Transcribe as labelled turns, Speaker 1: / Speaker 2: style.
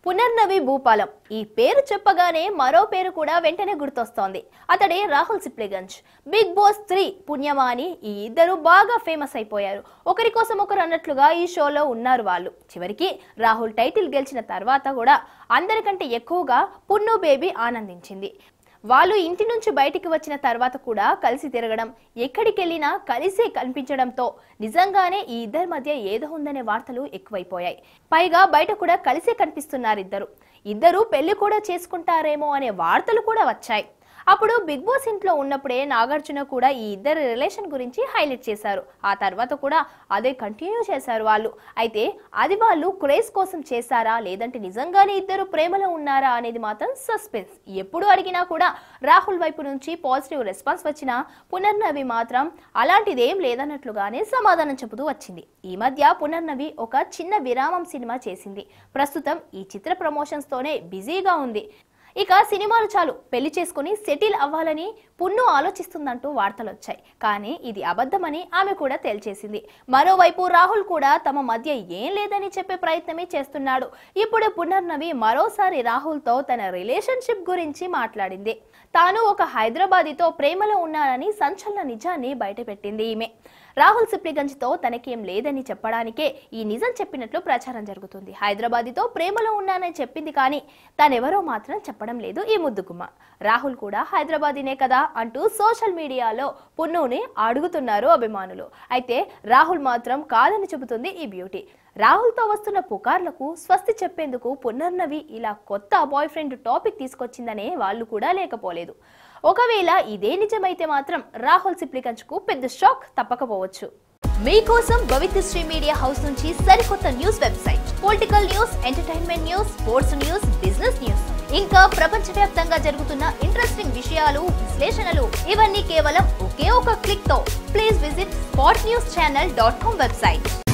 Speaker 1: పునర్నవి భూపాలం ఈ పేరు చెప్పగానే మరో పేరు కూడా వెంటనే గుర్తొస్తోంది అతడే Rahul Sipligunj Bigg Boss three పుణ్యమాని ఈ ఇద్దరు బాగా ఫేమస్ అయిపోయారు ఒకరి కోసం ఒకరు అన్నట్లుగా ఈ షోలో ఉన్నారు వాళ్ళు చివరికి రాహుల్ టైటిల్ గెలిచిన తర్వాత కూడా అందరికంటే ఎక్కువగా పున్ను బేబీ ఆనందించింది వాళ్ళు ఇంటి నుంచి బయటికి వచ్చిన తర్వాత కూడా కలిసి తిరగడం ఎక్కడికి వెళ్ళినా కలిసే కనిపించడంతో నిజంగానే ఈ ఇద్దరి మధ్య ఏదో ఉందనే వార్తలు ఎక్కువైపోయాయి పైగా బయట కూడా కలిసే కనిపిస్తున్నారు ఇద్దరు ఇద్దరు పెళ్లి కూడా చేసుకుంటారేమో అనే వార్తలు కూడా వచ్చాయి అప్పుడు బిగ్ బాస్ ఇంట్లో ఉన్నప్పుడే నాగార్జున కూడా ఈ ఇద్దరి రిలేషన్ గురించి హైలైట్ చేశారు ఆ తర్వాత కూడా అదే కంటిన్యూ చేశారు వాళ్ళు అయితే అది వాళ్ళు క్రేజ్ కోసం చేశారా లేదంటే నిజంగానే ఇద్దరు ప్రేమలో ఉన్నారా అనేది మాత్రం సస్పెన్స్ ఎప్పుడు అడిగినా కూడా రాహుల్ వైపు నుంచి పాజిటివ్ రెస్పాన్స్ వచ్చినా పునర్నవి మాత్రం అలాంటిదేం లేదన్నట్లుగానే సమాధానం చెబుతూ వచ్చింది ఈ మధ్య పునర్నవి ఒక చిన్న విరామం సినిమా చేసింది ప్రస్తుతం ఈ చిత్ర ప్రమోషన్స్ తోనే బిజీగా ఉంది ఇక సినిమాలు చాలు పెళ్లి చేసుకుని సెటిల్ అవ్వాలని పున్ను ఆలోచిస్తుందంటూ వార్తలు వచ్చాయి కానీ ఇది అబద్ధమని ఆమె కూడా తేల్చేసింది మరోవైపు రాహుల్ కూడా తమ మధ్య ఏం లేదని చెప్పే ప్రయత్నమే చేస్తున్నాడు ఇప్పుడు పునర్నవి మరోసారి రాహుల్తో తన రిలేషన్షిప్ గురించి మాట్లాడింది తాను ఒక హైదరాబాదీతో ప్రేమలో ఉన్నానని సంచలన నిజాన్ని బయటపెట్టింది ఈమె రాహుల్ సిప్లిగంజ్తో తనకేం లేదని చెప్పడానికే ఈ నిజం చెప్పినట్లు ప్రచారం జరుగుతుంది హైదరాబాదీతో ప్రేమలో ఉన్నానని చెప్పింది కానీ తానెవరో మాత్రం చెప్పడం లేదు ఈ ముద్దుగుమ్మ రాహుల్ కూడా హైదరాబాదీనే కదా అంటూ సోషల్ మీడియాలో పున్నుని అడుగుతున్నారు అభిమానులు అయితే రాహుల్ మాత్రం కాదని చెబుతుంది ఈ బ్యూటీ రాహుల్తో వస్తున్న పుకార్లకు స్వస్తి చెప్పేందుకు పునర్నవి ఇలా కొత్త బాయ్ ఫ్రెండ్ టాపిక్ తీసుకొచ్చిందనే వాళ్ళు కూడా లేకపోలేదు ఒకవేళ ఇదే నిజమైతే మాత్రం రాహుల్ సిప్లికంచ్కు పెద్ద షాక్ తప్పకపోవచ్చు మీకోసం భవిత్యశ్రీ మీడియా హౌస్ నుంచి సరికొత్త news website political news entertainment news sports news business news ఇంకా ప్రపంచవ్యాప్తంగా జరుగుతున్న ఇంట్రెస్టింగ్ విషయాలు విశ్లేషణలు ఇవన్నీ కేవలం ఒకే ఒక క్లిక్ తో please visit spot news channel dot com website